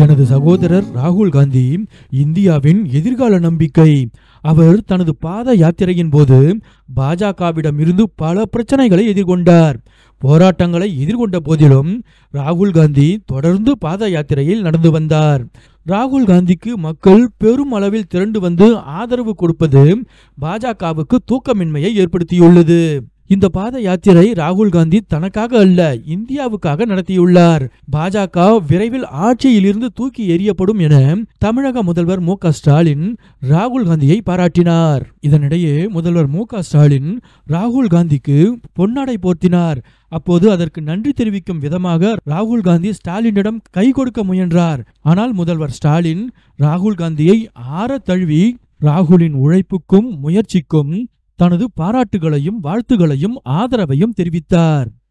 எனது சகோதரர் ராகுல் காந்தி இந்தியாவின் எதிர்கால நம்பிக்கை அவர் தனது பாத யாத்திரையின் போது பாஜகவிடம் இருந்து பல பிரச்சனைகளை எதிர்கொண்டார் போராட்டங்களை எதிர்கொண்ட போதிலும் ராகுல் காந்தி தொடர்ந்து பாத யாத்திரையில் நடந்து வந்தார் ராகுல் காந்திக்கு மக்கள் பெரும் அளவில் திரண்டு வந்து ஆதரவு கொடுப்பது பாஜகவுக்கு தூக்கமின்மையை ஏற்படுத்தியுள்ளது இந்த பாத யாத்திரை ராகுல் காந்தி தனக்காக அல்ல இந்தியாவுக்காக நடத்தியுள்ளார் பாஜக விரைவில் ஆட்சியிலிருந்து தூக்கி எறியப்படும் என தமிழக முதல்வர் மு க ஸ்டாலின் ராகுல் காந்தியை பாராட்டினார் இதனிடையே முதல்வர் மு க ஸ்டாலின் ராகுல் காந்திக்கு பொன்னாடை போர்த்தினார் அப்போது அதற்கு நன்றி தெரிவிக்கும் விதமாக ராகுல் காந்தி ஸ்டாலினிடம் கை கொடுக்க முயன்றார் ஆனால் முதல்வர் ஸ்டாலின் ராகுல் காந்தியை ஆற தழுவி ராகுலின் உழைப்புக்கும் முயற்சிக்கும் தனது பாராட்டுகளையும் வாழ்த்துகளையும் ஆதரவையும் தெரிவித்தார்